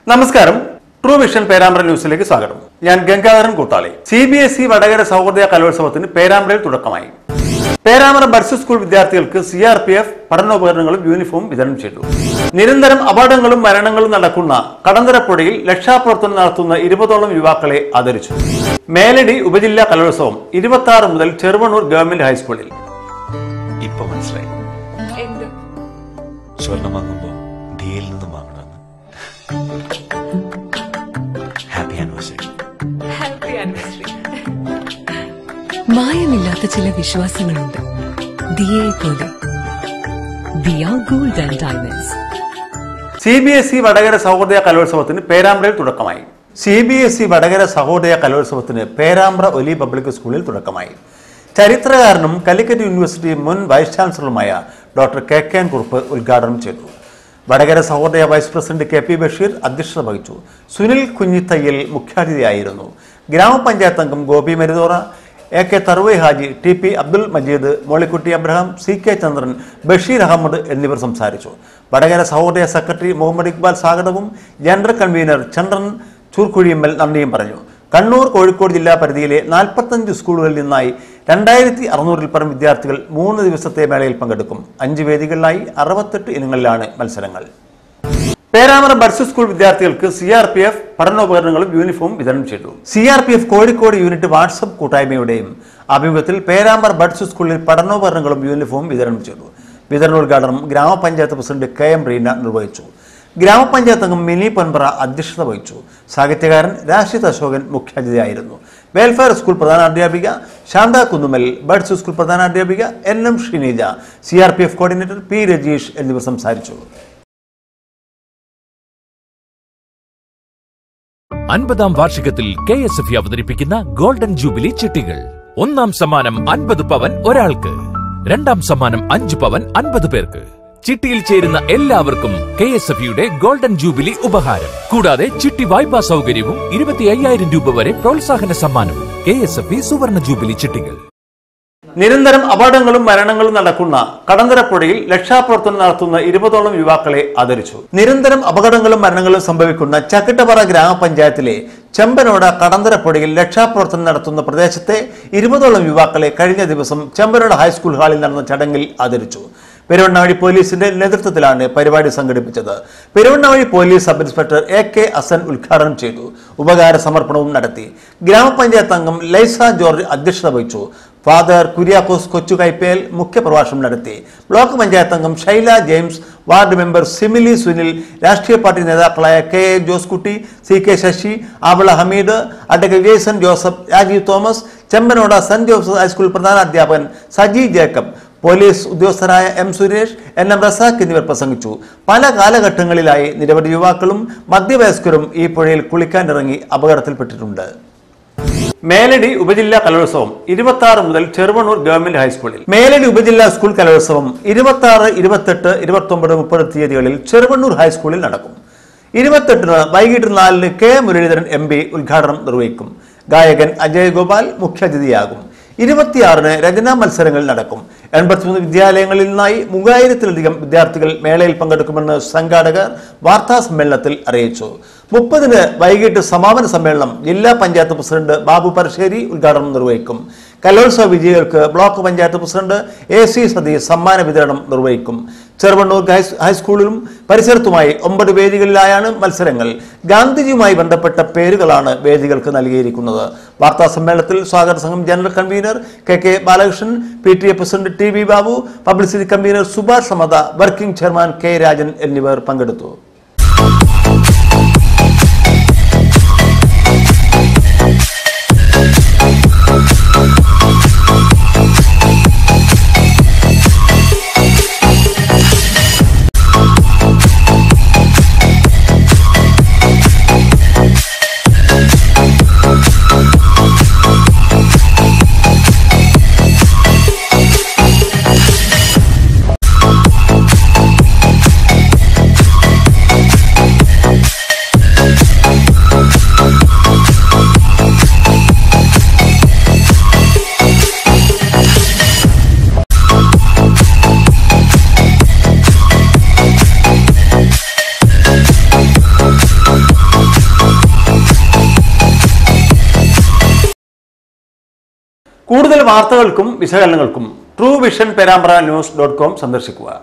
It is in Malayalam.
നമസ്കാരം ട്രൂ വിഷൻ പേരാമ്പ്ര ന്യൂസിലേക്ക് സ്വാഗതം ഞാൻ Gangadharan Koottali C B S E Vadakara Sahodaya കലോത്സവത്തിന് പേരാമ്പ്രയിൽ തുടക്കമായി പേരാമ്പ്ര ബഡ്സ് സ്കൂൾ വിദ്യാർത്ഥികൾക്ക് സി ആർ പി എഫ് പഠനോപകരണങ്ങളും യൂണിഫോമും വിതരണം ചെയ്തു നിരന്തരം അപകടങ്ങളും മരണങ്ങളും നടക്കുന്ന കടന്തരപ്പുഴയിൽ രക്ഷാപ്രവർത്തനം നടത്തുന്ന ഇരുപതോളം യുവാക്കളെ ആദരിച്ചു മേലടി ഉപജില്ലാ കലോത്സവം ഇരുപത്തി ആറ് മുതൽ ചെറുവണ്ണൂർ ഗവൺമെന്റ് ഹൈസ്കൂളിൽ ഇപ്പൊ മനസ്സിലായി എന്ത് സ്വർണം വാങ്ങുമ്പോ ഡിയിൽ നിന്നും വാങ്ങണമെന്ന് ഹാപ്പി ആനിവേഴ്സറി ഹാപ്പി ആനിവേഴ്സറി മായമില്ലാത്ത ചില വിശ്വാസങ്ങളുണ്ട് ദിയയെ പോലെ Diya gold and diamonds C B S E Vadakara Sahodaya കലോത്സവത്തിന് പേരാമ്പ്രയിൽ തുടക്കമായി C B S E Vadakara Sahodaya കലോത്സവത്തിന് പേരാമ്പ്ര ഒലി പബ്ലിക് സ്കൂളിൽ തുടക്കമായി ചരിത്രകാരനും കാലിക്കറ്റ് യൂണിവേഴ്സിറ്റി മുൻ വൈസ് ചാൻസലറുമായ doctor K K N Kurup ഉദ്ഘാടനം ചെയ്തു Vadakara Sahodaya vice president K P Basheer അധ്യക്ഷത വഹിച്ചു സുനിൽ കുഞ്ഞിത്തയ്യൽ മുഖ്യാതിഥിയായിരുന്നു ഗ്രാമപഞ്ചായത്ത് അംഗം Gopi Maruthora A K തറുവൈ Haji T P Abdul Majeed Mollykutty Abraham C K Chandran Basheer Ahmed എന്നിവർ സംസാരിച്ചു വടകര സഹോദയ സെക്രട്ടറി മുഹമ്മദ് ഇക്ബാൽ സ്വാഗതവും ജനറൽ കൺവീനർ ചന്ദ്രൻ ചൂർക്കുഴിയമ്മൽ നന്ദിയും പറഞ്ഞു കണ്ണൂർ കോഴിക്കോട് ജില്ലാ പരിധിയിലെ നാൽപ്പത്തഞ്ച് സ്കൂളുകളിൽ നിന്നായി രണ്ടായിരത്തി അറുന്നൂറിൽ പരം വിദ്യാർത്ഥികൾ മൂന്ന് ദിവസത്തെ മേളയിൽ പങ്കെടുക്കും അഞ്ച് വേദികളിലായി അറുപത്തെട്ട് ഇനങ്ങളിലാണ് മത്സരങ്ങൾ പേരാമ്പ്ര ബഡ്സ് സ്കൂൾ വിദ്യാർത്ഥികൾക്ക് സി ആർ പി എഫ് പഠനോപകരണങ്ങളും യൂണിഫോം വിതരണം ചെയ്തു C R P F Kozhikode unit WhatsApp കൂട്ടായ്മയുടെയും ആഭിമുഖ്യത്തിൽ പേരാമ്പ്ര ബഡ്സ് സ്കൂളിൽ പഠനോപകരണങ്ങളും യൂണിഫോം വിതരണം ചെയ്തു വിതരണോദ്ഘാടനം ഗ്രാമപഞ്ചായത്ത് പ്രസിഡന്റ് കെ എം റീന നിർവഹിച്ചു ഗ്രാമപഞ്ചായത്ത് അംഗം മിനി പൊൻപറ അധ്യക്ഷത വഹിച്ചു സാഹിത്യകാരൻ രാഷിത് അശോകൻ മുഖ്യാതിഥിയായിരുന്നു വെൽഫെയർ സ്കൂൾ പ്രധാനാധ്യാപിക ശാന്ത കുന്നുമൽ ബഡ്സ് സ്കൂൾ പ്രധാനാധ്യാപിക N M Sheeneeja C R P F coordinator P Rajeesh എന്നിവർ സംസാരിച്ചു അൻപതാം വാർഷികത്തിൽ കെ എസ് എഫ് അവതരിപ്പിക്കുന്ന ഗോൾഡൻ ജൂബിലി ചിട്ടികൾ ഒന്നാം സമ്മാനം അൻപത് പവൻ ഒരാൾക്ക് രണ്ടാം സമ്മാനം അഞ്ച് പവൻ അൻപത് പേർക്ക് ചിട്ടിയിൽ ചേരുന്ന എല്ലാവർക്കും കെ എസ് എഫ് യുടെ ഗോൾഡൻ ജൂബിലി ഉപഹാരം കൂടാതെ ചിട്ടി വായ്പാ സൗകര്യവും ഇരുപത്തി അയ്യായിരം രൂപ വരെ പ്രോത്സാഹന സമ്മാനവും കെ എസ് എഫ് സുവർണ ജൂബിലി ചിട്ടികൾ നിരന്തരം അപകടങ്ങളും മരണങ്ങളും നടക്കുന്ന കടന്തരപ്പുഴയിൽ രക്ഷാപ്രവർത്തനം നടത്തുന്ന ഇരുപതോളം യുവാക്കളെ ആദരിച്ചു നിരന്തരം അപകടങ്ങളും മരണങ്ങളും സംഭവിക്കുന്ന ചക്കിട്ടപ്പാറ ഗ്രാമപഞ്ചായത്തിലെ ചെമ്പനോട് കടന്തരപ്പുഴയിൽ രക്ഷാപ്രവർത്തനം നടത്തുന്ന പ്രദേശത്തെ ഇരുപതോളം യുവാക്കളെ കഴിഞ്ഞ ദിവസം ചെമ്പനോട് ഹൈസ്കൂൾ ഹാളിൽ നടന്ന ചടങ്ങിൽ ആദരിച്ചു പെരുവണ്ണാവഴി പോലീസിന്റെ നേതൃത്വത്തിലാണ് പരിപാടി സംഘടിപ്പിച്ചത് Peruvannamuzhi police sub inspector A K Asan ഉദ്ഘാടനം ചെയ്തു ഉപകാര സമർപ്പണവും നടത്തി ഗ്രാമപഞ്ചായത്ത് അംഗം ലൈസ ജോർജ് അധ്യക്ഷത വഹിച്ചു ഫാദർ കുര്യാക്കോസ് കൊച്ചുകൈപ്പേൽ മുഖ്യപ്രഭാഷണം നടത്തി ബ്ലോക്ക് പഞ്ചായത്ത് അംഗം ഷൈല ജെയിംസ് വാർഡ് മെമ്പർ സിമിലി സുനിൽ രാഷ്ട്രീയ പാർട്ടി നേതാക്കളായ K A Joskutty C K Sasi Avala Hameed advocate Jason Joseph Rajeev Thomas Chembanode saint Joseph high school പ്രധാന അധ്യാപകൻ സജി ജേക്കബ് പോലീസ് ഉദ്യോഗസ്ഥരായ M Suresh N M Razak എന്നിവർ പ്രസംഗിച്ചു പല കാലഘട്ടങ്ങളിലായി നിരവധി യുവാക്കളും മധ്യവയസ്കരും ഈ പുഴയിൽ കുളിക്കാനിറങ്ങി അപകടത്തിൽപ്പെട്ടിട്ടുണ്ട് മേലടി ഉപജില്ലാ കലോത്സവം ഇരുപത്തി ആറ് മുതൽ ചെറുവണ്ണൂർ ഗവൺമെന്റ് ഹൈസ്കൂളിൽ മേലടി ഉപജില്ലാ സ്കൂൾ കലോത്സവം ഇരുപത്തി ആറ് ഇരുപത്തെട്ട് ഇരുപത്തി ഒമ്പത് മുപ്പത് തീയതികളിൽ ചെറുവണ്ണൂർ ഹൈസ്കൂളിൽ നടക്കും ഇരുപത്തെട്ടിന് വൈകിട്ട് നാലിന് കെ മുരളീധരൻ എം പി ഉദ്ഘാടനം നിർവഹിക്കും ഗായകൻ അജയ് ഗോപാൽ മുഖ്യാതിഥിയാകും ഇരുപത്തിയാറിന് രചനാ മത്സരങ്ങൾ നടക്കും എൺപത്തിമൂന്ന് വിദ്യാലയങ്ങളിൽ നിന്നായി മൂവായിരത്തിലധികം വിദ്യാർത്ഥികൾ മേളയിൽ പങ്കെടുക്കുമെന്ന് സംഘാടകർ വാർത്താ സമ്മേളനത്തിൽ അറിയിച്ചു മുപ്പതിന് വൈകിട്ട് സമാപന സമ്മേളനം ജില്ലാ പഞ്ചായത്ത് പ്രസിഡന്റ് ബാബു പറശ്ശേരി ഉദ്ഘാടനം നിർവഹിക്കും കലോത്സവ വിജയികൾക്ക് block panchayat president A C Satheesh സമ്മാന വിതരണം നിർവഹിക്കും ചെറുവണ്ണൂർ ഹൈസ്- ഹൈസ്കൂളിലും പരിസരത്തുമായി ഒമ്പത് വേദികളിലായാണ് മത്സരങ്ങൾ ഗാന്ധിജിയുമായി ബന്ധപ്പെട്ട പേരുകളാണ് വേദികൾക്ക് നൽകിയിരിക്കുന്നത് വാർത്താ സമ്മേളനത്തിൽ സ്വാഗത സംഘം general convener K K Balakrishnan P T A president T V Babu publicity convener Subhash Samatha working chairman K Rajan എന്നിവർ പങ്കെടുത്തു കൂടുതൽ വാർത്തകൾക്കും വിശകലനങ്ങൾക്കും True Vision Perambra news dot com സന്ദർശിക്കുക